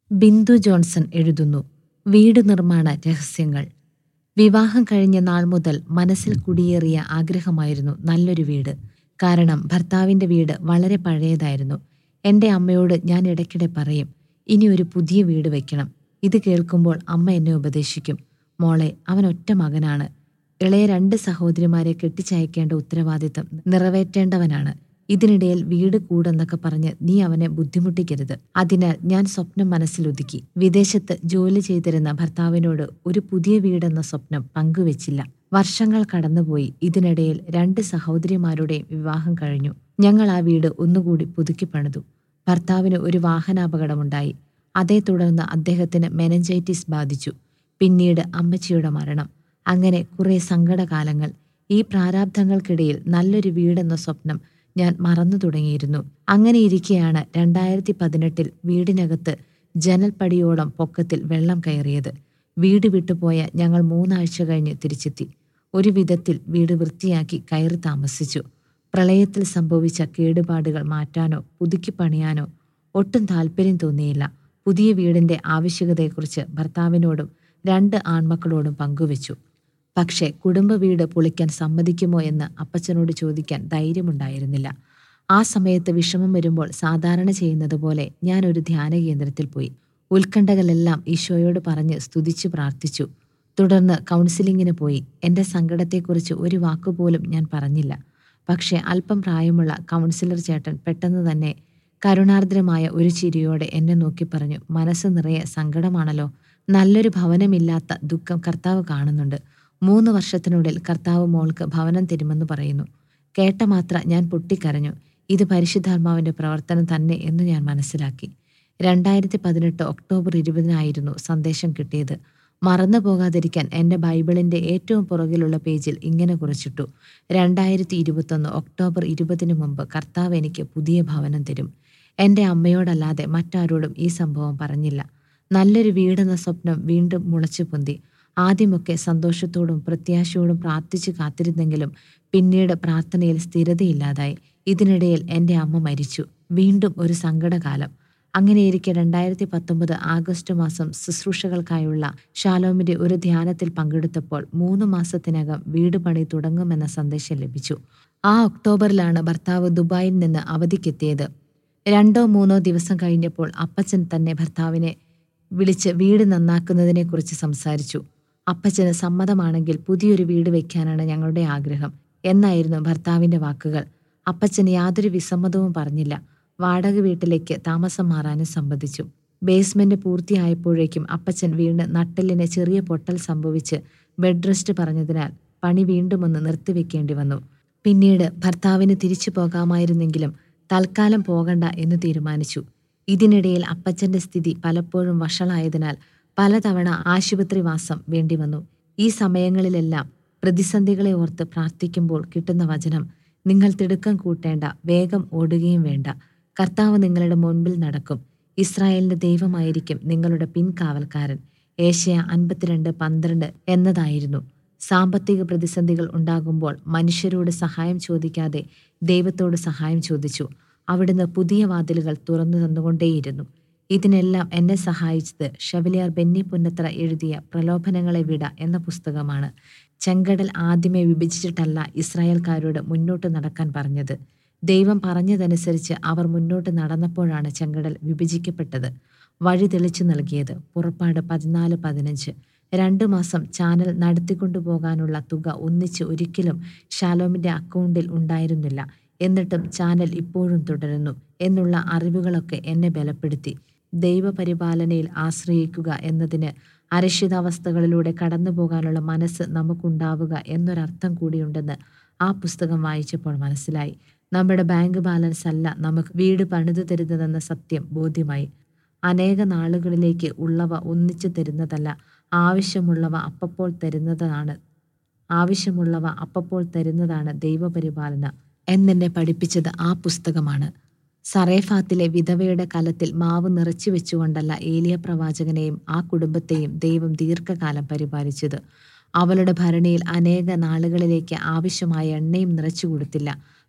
Bindu Johnson എഴുതുന്നു വീട് നിർമ്മാണ രഹസ്യങ്ങൾ വിവാഹം കഴിഞ്ഞ നാൾ മുതൽ മനസ്സിൽ കുടിയേറിയ ആഗ്രഹമായിരുന്നു നല്ലൊരു വീട് കാരണം ഭർത്താവിന്റെ വീട് വളരെ പഴയതായിരുന്നു എൻ്റെ അമ്മയോട് ഞാൻ ഇടയ്ക്കിടെ പറയും ഇനി ഒരു പുതിയ വീട് വെക്കണം ഇത് കേൾക്കുമ്പോൾ അമ്മ എന്നെ ഉപദേശിക്കും മോളെ അവൻ ഒറ്റ മകനാണ് ഇളയ രണ്ട് സഹോദരിമാരെ കെട്ടിച്ചയക്കേണ്ട ഉത്തരവാദിത്തം നിറവേറ്റേണ്ടവനാണ് ഇതിനിടയിൽ വീട് കൂടെന്നൊക്കെ പറഞ്ഞ് നീ അവനെ ബുദ്ധിമുട്ടിക്കരുത് അതിനാൽ ഞാൻ സ്വപ്നം മനസ്സിലൊതുക്കി വിദേശത്ത് ജോലി ചെയ്തിരുന്ന ഭർത്താവിനോട് ഒരു പുതിയ വീടെന്ന സ്വപ്നം പങ്കുവെച്ചില്ല വർഷങ്ങൾ കടന്നുപോയി ഇതിനിടയിൽ രണ്ട് സഹോദരിമാരുടെയും വിവാഹം കഴിഞ്ഞു ഞങ്ങൾ ആ വീട് ഒന്നുകൂടി പുതുക്കി പണിതു ഭർത്താവിന് ഒരു വാഹനാപകടമുണ്ടായി അതേ തുടർന്ന് അദ്ദേഹത്തിന് മെനഞ്ചൈറ്റിസ് ബാധിച്ചു പിന്നീട് അമ്മച്ചിയുടെ മരണം അങ്ങനെ കുറെ സങ്കടകാലങ്ങൾ ഈ പ്രാരാബ്ധങ്ങൾക്കിടയിൽ നല്ലൊരു വീടെന്ന സ്വപ്നം ഞാൻ മറന്നു തുടങ്ങിയിരുന്നു അങ്ങനെ ഇരിക്കെയാണ് രണ്ടായിരത്തി പതിനെട്ടിൽ വീടിനകത്ത് ജനൽപ്പടിയോളം പൊക്കത്തിൽ വെള്ളം കയറിയത് വീട് വിട്ടുപോയ ഞങ്ങൾ മൂന്നാഴ്ച കഴിഞ്ഞ് തിരിച്ചെത്തി ഒരു വിധത്തിൽ വീട് വൃത്തിയാക്കി കയറി താമസിച്ചു പ്രളയത്തിൽ സംഭവിച്ച കേടുപാടുകൾ മാറ്റാനോ പുതുക്കി പണിയാനോ ഒട്ടും താല്പര്യം തോന്നിയില്ല പുതിയ വീടിന്റെ ആവശ്യകതയെക്കുറിച്ച് ഭർത്താവിനോടും രണ്ട് ആൺമക്കളോടും പങ്കുവച്ചു പക്ഷേ കുടുംബ വീട് പൊളിക്കാൻ സമ്മതിക്കുമോ എന്ന് അപ്പച്ചനോട് ചോദിക്കാൻ ധൈര്യമുണ്ടായിരുന്നില്ല ആ സമയത്ത് വിഷമം വരുമ്പോൾ സാധാരണ ചെയ്യുന്നത് പോലെ ഞാൻ ഒരു ധ്യാന കേന്ദ്രത്തിൽ പോയി ഉത്കണ്ഠകളെല്ലാം ഈശോയോട് പറഞ്ഞ് സ്തുതിച്ചു പ്രാർത്ഥിച്ചു തുടർന്ന് കൗൺസിലിങ്ങിന് പോയി എൻ്റെ സങ്കടത്തെക്കുറിച്ച് ഒരു വാക്കുപോലും ഞാൻ പറഞ്ഞില്ല പക്ഷേ അല്പം പ്രായമുള്ള കൗൺസിലർ ചേട്ടൻ പെട്ടെന്ന് തന്നെ കരുണാർദ്രമായ ഒരു ചിരിയോടെ എന്നെ നോക്കി പറഞ്ഞു മനസ്സ് നിറയെ സങ്കടമാണല്ലോ നല്ലൊരു ഭവനമില്ലാത്ത ദുഃഖം കർത്താവ് കാണുന്നുണ്ട് മൂന്ന് വർഷത്തിനുള്ളിൽ കർത്താവ് മോൾക്ക് ഭവനം തരുമെന്ന് പറയുന്നു കേട്ട മാത്ര ഞാൻ പൊട്ടിക്കരഞ്ഞു ഇത് പരിശുദ്ധാത്മാവിന്റെ പ്രവർത്തനം തന്നെ എന്ന് ഞാൻ മനസ്സിലാക്കി രണ്ടായിരത്തി പതിനെട്ട് ഒക്ടോബർ ഇരുപതിനായിരുന്നു സന്ദേശം കിട്ടിയത് മറന്നു പോകാതിരിക്കാൻ എൻ്റെ ബൈബിളിൻ്റെ ഏറ്റവും പുറകിലുള്ള പേജിൽ ഇങ്ങനെ കുറിച്ചിട്ടു രണ്ടായിരത്തി ഇരുപത്തൊന്ന് ഒക്ടോബർ ഇരുപതിന് മുമ്പ് കർത്താവ് എനിക്ക് പുതിയ ഭവനം തരും എൻ്റെ അമ്മയോടല്ലാതെ മറ്റാരോടും ഈ സംഭവം പറഞ്ഞില്ല നല്ലൊരു വീടെന്ന സ്വപ്നം വീണ്ടും മുളച്ചു പൊന്തി ആദ്യമൊക്കെ സന്തോഷത്തോടും പ്രത്യാശയോടും പ്രാർത്ഥിച്ചു കാത്തിരുന്നെങ്കിലും പിന്നീട് പ്രാർത്ഥനയിൽ സ്ഥിരതയില്ലാതായി ഇതിനിടയിൽ എൻ്റെ അമ്മ മരിച്ചു വീണ്ടും ഒരു സങ്കടകാലം അങ്ങനെയിരിക്കെ രണ്ടായിരത്തി പത്തൊമ്പത് ആഗസ്റ്റ് മാസം ശുശ്രൂഷകൾക്കായുള്ള ഷാലോമിന്റെ ഒരു ധ്യാനത്തിൽ പങ്കെടുത്തപ്പോൾ മൂന്ന് മാസത്തിനകം വീട് പണി തുടങ്ങുമെന്ന സന്ദേശം ലഭിച്ചു ആ ഒക്ടോബറിലാണ് ഭർത്താവ് ദുബായിൽ നിന്ന് അവധിക്കെത്തിയത് രണ്ടോ മൂന്നോ ദിവസം കഴിഞ്ഞപ്പോൾ അപ്പച്ചൻ തന്നെ ഭർത്താവിനെ വിളിച്ച് വീട് നന്നാക്കുന്നതിനെക്കുറിച്ച് സംസാരിച്ചു അപ്പച്ചന് സമ്മതമാണെങ്കിൽ പുതിയൊരു വീട് വെക്കാനാണ് ഞങ്ങളുടെ ആഗ്രഹം എന്നായിരുന്നു ഭർത്താവിന്റെ വാക്കുകൾ അപ്പച്ചന് യാതൊരു വിസമ്മതവും പറഞ്ഞില്ല വാടക വീട്ടിലേക്ക് താമസം മാറാനും സമ്മതിച്ചു ബേസ്മെന്റ് പൂർത്തിയായപ്പോഴേക്കും അപ്പച്ചൻ വീണ് നട്ടെല്ലിന് ചെറിയ പൊട്ടൽ സംഭവിച്ച് ബെഡ് റെസ്റ്റ് പറഞ്ഞതിനാൽ പണി വീണ്ടും ഒന്ന് നിർത്തിവെക്കേണ്ടി വന്നു പിന്നീട് ഭർത്താവിന് തിരിച്ചു പോകാമായിരുന്നെങ്കിലും തൽക്കാലം പോകണ്ട എന്ന് തീരുമാനിച്ചു ഇതിനിടയിൽ അപ്പച്ചന്റെ സ്ഥിതി പലപ്പോഴും വഷളായതിനാൽ പലതവണ ആശുപത്രിവാസം വേണ്ടിവന്നു ഈ സമയങ്ങളിലെല്ലാം പ്രതിസന്ധികളെ ഓർത്ത് പ്രാർത്ഥിക്കുമ്പോൾ കിട്ടുന്ന വചനം നിങ്ങൾ തിടുക്കം കൂട്ടേണ്ട വേഗം ഓടുകയും വേണ്ട കർത്താവ് നിങ്ങളുടെ മുൻപിൽ നടക്കും ഇസ്രായേലിന്റെ ദൈവമായിരിക്കും നിങ്ങളുടെ പിൻകാവൽക്കാരൻ ഏഷ്യ അൻപത്തിരണ്ട് പന്ത്രണ്ട് എന്നതായിരുന്നു സാമ്പത്തിക പ്രതിസന്ധികൾ ഉണ്ടാകുമ്പോൾ മനുഷ്യരോട് സഹായം ചോദിക്കാതെ ദൈവത്തോട് സഹായം ചോദിച്ചു അവിടുന്ന് പുതിയ വാതിലുകൾ തുറന്നു തന്നുകൊണ്ടേയിരുന്നു ഇതിനെല്ലാം എന്നെ സഹായിച്ചത് ഷെവലിയർ ബെന്നി പുന്നത്ര എഴുതിയ പ്രലോഭനങ്ങളെ വിട എന്ന പുസ്തകമാണ് ചെങ്കടൽ ആദ്യമേ വിഭജിച്ചിട്ടല്ല ഇസ്രായേൽക്കാരോട് മുന്നോട്ട് നടക്കാൻ പറഞ്ഞത് ദൈവം പറഞ്ഞതനുസരിച്ച് അവർ മുന്നോട്ട് നടന്നപ്പോഴാണ് ചെങ്കടൽ വിഭജിക്കപ്പെട്ടത് വഴി തെളിച്ചു നൽകിയത് പുറപ്പാട് പതിനാല് പതിനഞ്ച് രണ്ടു മാസം ചാനൽ നടത്തിക്കൊണ്ടുപോകാനുള്ള തുക ഒന്നിച്ച് ഒരിക്കലും ഷാലോമിന്റെ അക്കൗണ്ടിൽ ഉണ്ടായിരുന്നില്ല എന്നിട്ടും ചാനൽ ഇപ്പോഴും തുടരുന്നു എന്നുള്ള അറിവുകളൊക്കെ എന്നെ ബലപ്പെടുത്തി ദൈവപരിപാലനയിൽ ആശ്രയിക്കുക എന്നതിന് അരക്ഷിതാവസ്ഥകളിലൂടെ കടന്നു പോകാനുള്ള മനസ്സ് നമുക്കുണ്ടാവുക എന്നൊരർത്ഥം കൂടിയുണ്ടെന്ന് ആ പുസ്തകം വായിച്ചപ്പോൾ മനസ്സിലായി നമ്മുടെ ബാങ്ക് ബാലൻസ് അല്ല നമുക്ക് വീട് പണിതു തരുന്നതെന്ന സത്യം ബോധ്യമായി അനേക നാളുകളിലേക്ക് ഉള്ളവ ഒന്നിച്ചു തരുന്നതല്ല ആവശ്യമുള്ളവ അപ്പപ്പോൾ തരുന്നതാണ് ആവശ്യമുള്ളവ അപ്പപ്പോൾ തരുന്നതാണ് ദൈവപരിപാലന എന്നെന്നെ പഠിപ്പിച്ചത് ആ പുസ്തകമാണ് സറേഫാത്തിലെ വിധവയുടെ കലത്തിൽ മാവ് നിറച്ചു വെച്ചുകൊണ്ടല്ല ഏലിയ പ്രവാചകനെയും ആ കുടുംബത്തെയും ദൈവം ദീർഘകാലം പരിപാലിച്ചത് അവളുടെ ഭരണിയിൽ അനേക നാളുകളിലേക്ക് ആവശ്യമായ എണ്ണയും നിറച്ചു കൊടുത്തില്ല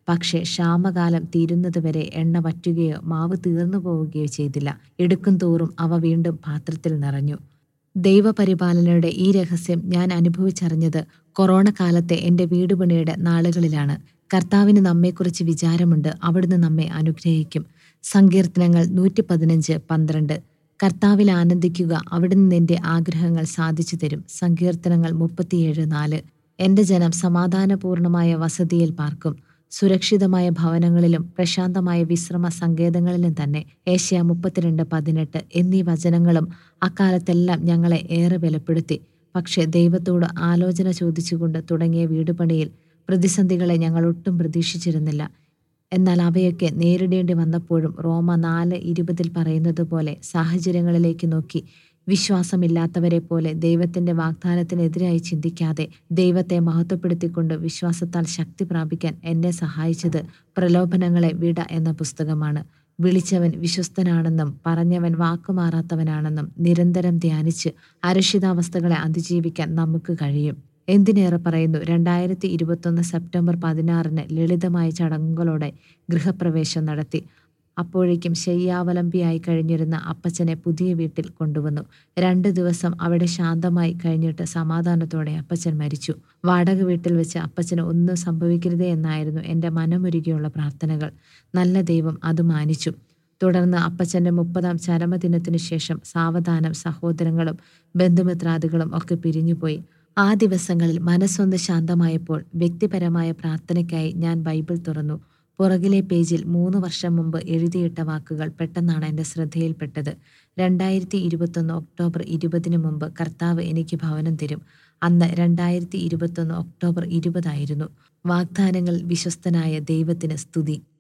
പക്ഷേ ക്ഷാമകാലം തീരുന്നതുവരെ എണ്ണ വറ്റുകയോ മാവ് തീർന്നു പോവുകയോ ചെയ്തില്ല എടുക്കും തോറും അവ വീണ്ടും പാത്രത്തിൽ നിറഞ്ഞു ദൈവപരിപാലനയുടെ ഈ രഹസ്യം ഞാൻ അനുഭവിച്ചറിഞ്ഞത് കൊറോണ കാലത്തെ എൻ്റെ വീടുപണിയുടെ നാളുകളിലാണ് കർത്താവിന് നമ്മെക്കുറിച്ച് വിചാരമുണ്ട് അവിടുന്ന് നമ്മെ അനുഗ്രഹിക്കും സങ്കീർത്തനങ്ങൾ നൂറ്റി പതിനഞ്ച് പന്ത്രണ്ട് കർത്താവിൽ ആനന്ദിക്കുക അവിടുന്ന് നിന്റെ ആഗ്രഹങ്ങൾ സാധിച്ചു തരും സങ്കീർത്തനങ്ങൾ മുപ്പത്തിയേഴ് നാല് എൻ്റെ ജനം സമാധാനപൂർണമായ വസതിയിൽ പാർക്കും സുരക്ഷിതമായ ഭവനങ്ങളിലും പ്രശാന്തമായ വിശ്രമ സങ്കേതങ്ങളിലും തന്നെ ഏഷ്യ മുപ്പത്തിരണ്ട് പതിനെട്ട് എന്നീ വചനങ്ങളും അക്കാലത്തെല്ലാം ഞങ്ങളെ ഏറെ ബലപ്പെടുത്തി പക്ഷേ ദൈവത്തോട് ആലോചന ചോദിച്ചുകൊണ്ട് തുടങ്ങിയ വീടുപണിയിൽ പ്രതിസന്ധികളെ ഞങ്ങൾ ഒട്ടും പ്രതീക്ഷിച്ചിരുന്നില്ല എന്നാൽ അവയൊക്കെ നേരിടേണ്ടി വന്നപ്പോഴും റോമ നാല് ഇരുപതിൽ പറയുന്നത് പോലെ സാഹചര്യങ്ങളിലേക്ക് നോക്കി വിശ്വാസമില്ലാത്തവരെ പോലെ ദൈവത്തിന്റെ വാഗ്ദാനത്തിനെതിരായി ചിന്തിക്കാതെ ദൈവത്തെ മഹത്വപ്പെടുത്തിക്കൊണ്ട് വിശ്വാസത്താൽ ശക്തി പ്രാപിക്കാൻ എന്നെ സഹായിച്ചത് പ്രലോഭനങ്ങളെ വിട എന്ന പുസ്തകമാണ് വിളിച്ചവൻ വിശ്വസ്തനാണെന്നും പറഞ്ഞവൻ വാക്കുമാറാത്തവനാണെന്നും നിരന്തരം ധ്യാനിച്ച് അരക്ഷിതാവസ്ഥകളെ അതിജീവിക്കാൻ നമുക്ക് കഴിയും എന്തിനേറെ പറയുന്നു രണ്ടായിരത്തി ഇരുപത്തൊന്ന് സെപ്റ്റംബർ പതിനാറിന് ലളിതമായ ചടങ്ങുകളോടെ ഗൃഹപ്രവേശം നടത്തി അപ്പോഴേക്കും ശയ്യാവലംബിയായി കഴിഞ്ഞിരുന്ന അപ്പച്ചനെ പുതിയ വീട്ടിൽ കൊണ്ടുവന്നു രണ്ട് ദിവസം അവിടെ ശാന്തമായി കഴിഞ്ഞിട്ട് സമാധാനത്തോടെ അപ്പച്ചൻ മരിച്ചു വാടക വീട്ടിൽ വെച്ച് അപ്പച്ചന് ഒന്നും സംഭവിക്കരുതേ എന്നായിരുന്നു എൻ്റെ മനമൊരുകിയുള്ള പ്രാർത്ഥനകൾ നല്ല ദൈവം അത് മാനിച്ചു തുടർന്ന് അപ്പച്ചൻ്റെ മുപ്പതാം ചരമദിനത്തിനു ശേഷം സാവധാനം സഹോദരങ്ങളും ബന്ധുമിത്രാദികളും ഒക്കെ പിരിഞ്ഞുപോയി ആ ദിവസങ്ങളിൽ മനസ്സൊന്ന് ശാന്തമായപ്പോൾ വ്യക്തിപരമായ പ്രാർത്ഥനയ്ക്കായി ഞാൻ ബൈബിൾ തുറന്നു പുറകിലെ പേജിൽ മൂന്ന് വർഷം മുമ്പ് എഴുതിയിട്ട വാക്കുകൾ പെട്ടെന്നാണ് എൻ്റെ ശ്രദ്ധയിൽപ്പെട്ടത് രണ്ടായിരത്തി ഇരുപത്തൊന്ന് ഒക്ടോബർ ഇരുപതിന് മുമ്പ് കർത്താവ് എനിക്ക് ഭവനം തരും അന്ന് രണ്ടായിരത്തി ഇരുപത്തൊന്ന് ഒക്ടോബർ ഇരുപതായിരുന്നു വാഗ്ദാനങ്ങൾ വിശ്വസ്തനായ ദൈവത്തിന് സ്തുതി